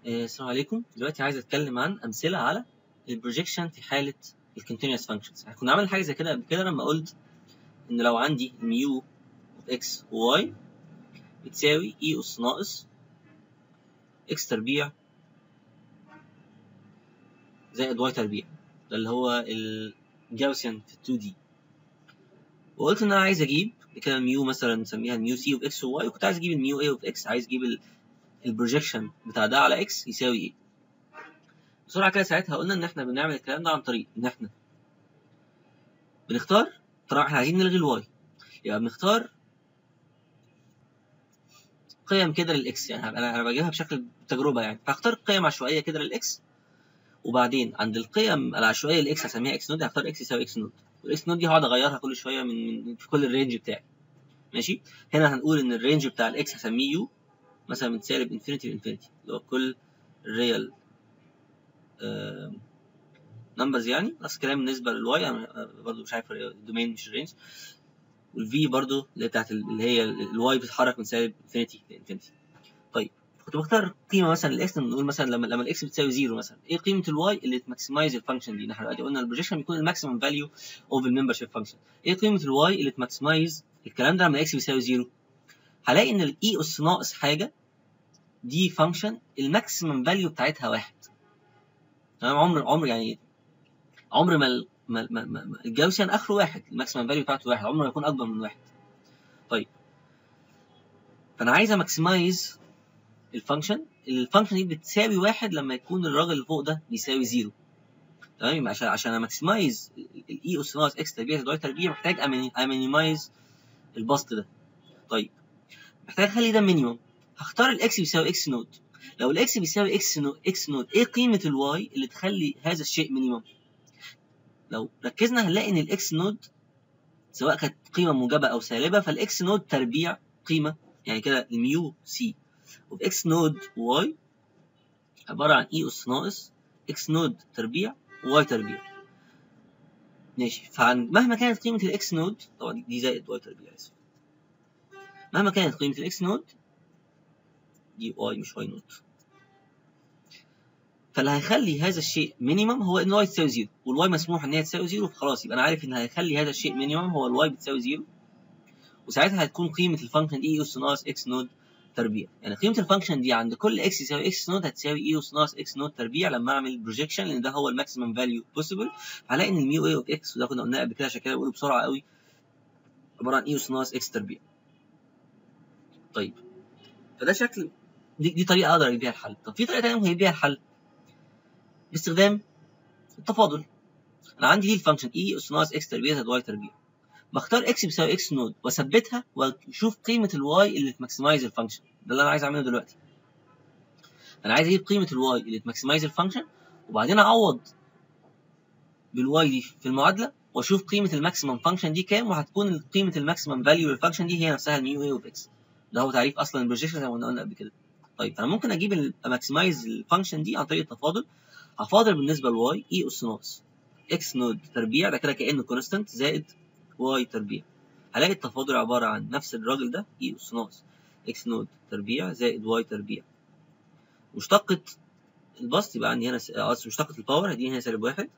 آه، السلام عليكم دلوقتي عايز اتكلم عن امثله على البروجيكشن في حاله الكونتينوس فانكشنز يعني كنا عملنا حاجه زي كده قبل كده لما قلت ان لو عندي ميو اوف اكس وواي بتساوي اي اس ناقص اكس تربيع زائد واي تربيع ده اللي هو الجاوسيان في 2 دي وقلت ان انا عايز اجيب كده الميو مثلا نسميها الميو سي اوف اكس وواي وكنت عايز اجيب الميو اي اوف اكس عايز اجيب البروجيكشن بتاع ده على اكس يساوي ايه بسرعه كده ساعتها قلنا ان احنا بنعمل الكلام ده عن طريق ان احنا بنختار طبعا احنا عايزين نلغي الواي يبقى بنختار قيم كده للاكس يعني انا انا بجيبها بشكل تجربه يعني فاختار قيم عشوائيه كده للاكس وبعدين عند القيم العشوائيه للاكس هسميها اكس نود هختار اكس يساوي اكس نود والاكس نود دي هقعد اغيرها كل شويه من, من في كل الرينج بتاعي ماشي هنا هنقول ان الرينج بتاع الاكس هسميه يو مثلا من سالب انفينيتي لانفينيتي اللي هو كل ريال نمبرز يعني نفس الكلام بالنسبه للواي انا برضو مش عارف الدومين مش الرينج والفي برضو اللي بتاعت اللي هي الواي بتتحرك من سالب انفينيتي لانفينيتي طيب كنت بختار قيمه مثلا الاكس نقول مثلا لما لما الاكس بتساوي زيرو مثلا ايه قيمه الواي اللي تماكسمايز الفانكشن دي احنا دلوقتي قلنا البروجيكشن بيكون الماكسيمم فاليو اوف الممبر شيب فانكشن ايه قيمه الواي اللي تماكسمايز الكلام ده لما الاكس بيساوي زيرو هلاقي ان الاي اس ناقص حاجه دي فانكشن الماكسيمم فاليو بتاعتها واحد تمام عمر عمر يعني عمر ما ما ما, ما الجاوسيان اخره واحد الماكسيمم فاليو بتاعته واحد عمره ما يكون اكبر من واحد طيب فانا عايز اماكسمايز الفانكشن الفانكشن دي بتساوي واحد لما يكون الراجل اللي فوق ده بيساوي زيرو تمام عشان عشان اماكسمايز الاي اس ناقص اكس تربيع زائد واي تربيع محتاج امينيمايز البسط ده طيب محتاج اخلي ده مينيموم هختار الاكس بيساوي اكس نود لو الاكس بيساوي اكس نود اكس نود ايه قيمه الواي اللي تخلي هذا الشيء مينيموم لو ركزنا هنلاقي ان الاكس نود سواء كانت قيمه موجبه او سالبه فالاكس نود تربيع قيمه يعني كده الميو سي اوف اكس نود واي عباره عن اي اس ناقص اكس نود تربيع وواي تربيع ماشي فعن مهما كانت قيمه الاكس نود طبعا دي زائد واي تربيع اسف مهما كانت قيمه الاكس نود دي واي مش واي نوت فاللي هيخلي هذا الشيء مينيمم هو ان واي تساوي زيرو والواي مسموح ان هي تساوي زيرو فخلاص يبقى انا عارف ان هيخلي هذا الشيء مينيمم هو الواي بتساوي زيرو وساعتها هتكون قيمه الفانكشن دي اي اس ناقص اكس نود تربيع يعني قيمه الفانكشن دي عند كل اكس يساوي اكس نود هتساوي اي اس ناقص اكس نود تربيع لما اعمل بروجيكشن لان ده هو الماكسيمم فاليو بوسيبل هلاقي ان الميو اي اوف اكس وده كنا قلناه قبل كده عشان كده بقوله بسرعه قوي عباره عن اي اس ناقص اكس تربيع طيب فده شكل دي, دي طريقه اقدر اجيب بيها الحل طب في طريقه ثانيه ممكن اجيب بيها الحل باستخدام التفاضل انا عندي دي الفانكشن اي اس ناقص اكس تربيع زائد واي تربيع بختار اكس بيساوي اكس نود واثبتها واشوف قيمه الواي اللي تماكسمايز الفانكشن ده اللي انا عايز اعمله دلوقتي انا عايز اجيب قيمه الواي اللي تماكسمايز الفانكشن وبعدين اعوض بالواي دي في المعادله واشوف قيمه الماكسيمم فانكشن دي كام وهتكون قيمه الماكسيمم فاليو للفانكشن دي هي نفسها الميو اي اوف اكس ده هو تعريف اصلا البروجيكشن زي ما قلنا قبل كده طيب انا ممكن اجيب اماكسمايز الفانكشن دي عن طريق التفاضل هفاضل بالنسبه لواي اي اس ناقص اكس نود تربيع ده كده كانه كونستانت زائد واي تربيع هلاقي التفاضل عباره عن نفس الراجل ده اي اس ناقص اكس نود تربيع زائد واي تربيع مشتقة البسط يبقى عندي هنا قصدي مشتقة الباور هيديني هنا سالب واحد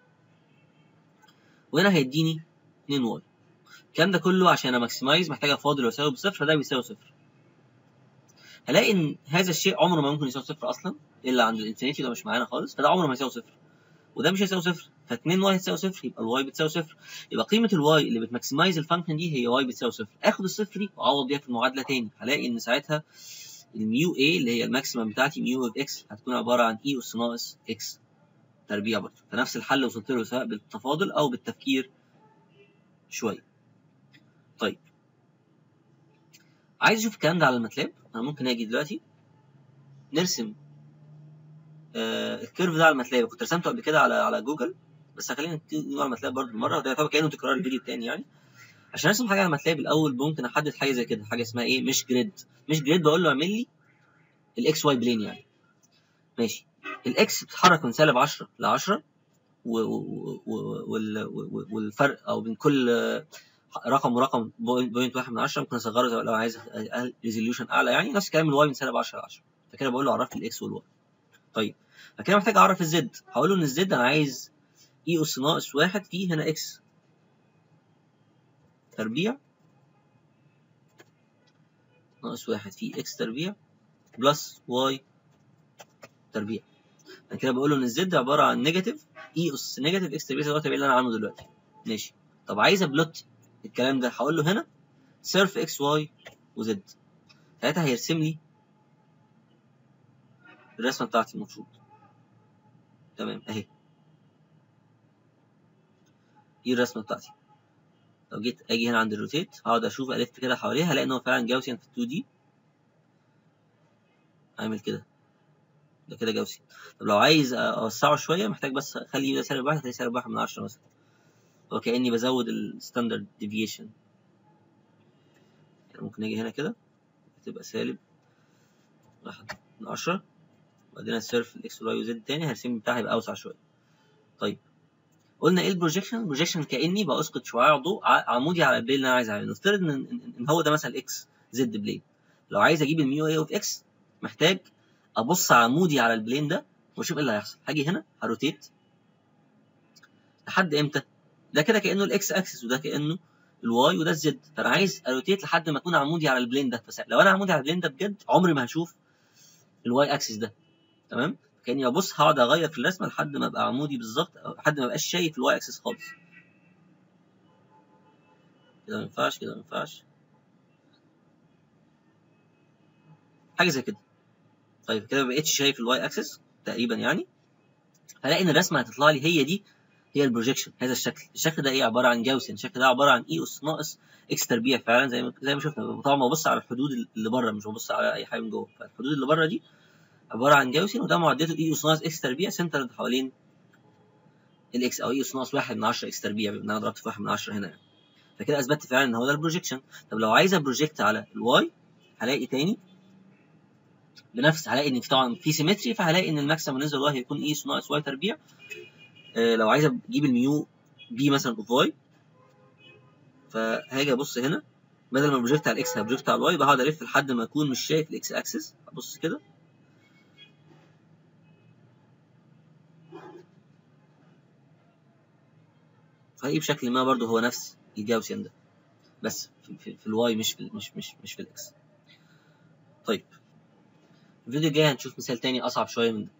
وهنا هيديني 2 واي الكلام ده كله عشان اماكسمايز محتاج افاضل واساوي بصفر فده بيساوي صفر هلاقي ان هذا الشيء عمره ما ممكن يساوي صفر اصلا الا عند الانفينيتي ده مش معانا خالص فده عمره ما يساوي صفر وده مش هيساوي صفر ف2 واي هتساوي صفر يبقى الواي بتساوي صفر يبقى قيمه الواي اللي بتماكسمايز الفانكشن دي هي واي بتساوي صفر اخد الصفر دي واعوض بيها في المعادله تاني هلاقي ان ساعتها الميو اي اللي هي الماكسيمم بتاعتي ميو اوف اكس هتكون عباره عن اي اس ناقص اكس تربيع برضه فنفس الحل وصلت له سواء بالتفاضل او بالتفكير شويه طيب عايز اشوف الكلام ده على الماتلاب انا ممكن اجي دلوقتي نرسم آه الكيرف ده على الماتلاب كنت رسمته قبل كده على على جوجل بس خلينا نقول على الماتلاب برضه بالمره ده يعتبر كانه تكرار الفيديو التاني يعني عشان ارسم حاجه على الماتلاب الاول ممكن احدد حاجه زي كده حاجه اسمها ايه مش جريد مش جريد بقول له اعمل لي الاكس واي بلين يعني ماشي الاكس بتتحرك من سالب 10 ل 10 والفرق او بين كل رقم ورقم بوينت واحد من 10 ممكن اصغره لو عايز ريزوليوشن اعلى يعني نفس الكلام الواي من سالب 10 ل 10 فكده بقول له عرفت الاكس والواي طيب فكده محتاج اعرف الزد هقول له ان الزد انا عايز اي اس ناقص واحد في هنا اكس تربيع ناقص واحد في اكس تربيع بلس واي تربيع انا كده بقول له ان الزد عباره عن نيجاتيف اي اس نيجاتيف اكس تربيع زي اللي انا عامله دلوقتي ماشي طب عايز ابلوت الكلام ده هقول له هنا سيرف اكس واي وزد ساعتها هيرسم لي الرسمه بتاعتي المفروض تمام اهي دي الرسمه بتاعتي لو جيت اجي هنا عند الروتيت هقعد اشوف الف كده حواليها الاقي ان هو فعلا جاوسيان في 2 دي اعمل كده ده كده جاوسيان طب لو عايز اوسعه شويه محتاج بس اخلي ده سالب واحد اخليه سالب واحد من عشرة مثلا وكاني بزود الستاندرد ديفيشن يعني ممكن اجي هنا كده تبقى سالب واحد من عشرة وبعدين السيرف الاكس واي وزد تاني هرسم بتاعها يبقى اوسع شويه طيب قلنا ايه البروجيكشن البروجيكشن كاني باسقط شعاع ضوء عمودي على البلين اللي انا عايز اعمله نفترض ان ان هو ده مثلا اكس زد بلين لو عايز اجيب الميو اي اوف اكس محتاج ابص عمودي على البلين ده واشوف ايه اللي هيحصل هاجي هنا هروتيت لحد امتى ده كده كانه الاكس اكسس وده كانه الواي وده الزد فانا عايز اروتيت لحد ما اكون عمودي على البلين ده فلو انا عمودي على البلين ده بجد عمري ما هشوف الواي اكسس ده تمام كاني ابص هقعد اغير في الرسمه لحد ما ابقى عمودي بالظبط لحد ما ابقاش شايف الواي اكسس خالص كده ما ينفعش كده ما ينفعش حاجه زي كده طيب كده ما بقتش شايف الواي اكسس تقريبا يعني هلاقي ان الرسمه هتطلع لي هي دي هي البروجيكشن هذا الشكل الشكل ده ايه عباره عن جاوسيان الشكل ده عباره عن اي اس ناقص اكس تربيع فعلا زي ما زي ما شفنا طبعا ببص على الحدود اللي بره مش ببص على اي حاجه من جوه فالحدود اللي بره دي عباره عن جاوسيان وده معدته اي اس ناقص اكس تربيع سنتر حوالين الاكس او اي اس ناقص 1 من 10 اكس تربيع بما ان انا ضربت في 1 من 10 هنا يعني. فكده اثبتت فعلا ان هو ده البروجيكشن طب لو عايز ابروجيكت على الواي هلاقي تاني بنفس هلاقي ان في طبعا في سيمتري فهلاقي ان الماكسيمم بالنسبه للواي هيكون اي اس ناقص واي تربيع آه لو عايز اجيب الميو بي مثلا اوف واي فهاجي ابص هنا بدل ما بروجكت على الاكس هبروجكت على الواي بقعد الف لحد ما اكون مش شايف الاكس اكسس ابص كده فهي بشكل ما برضه هو نفس الجاوسيان ده بس في, في, في الواي مش في مش مش مش في الاكس طيب الفيديو الجاي هنشوف مثال تاني اصعب شويه من ده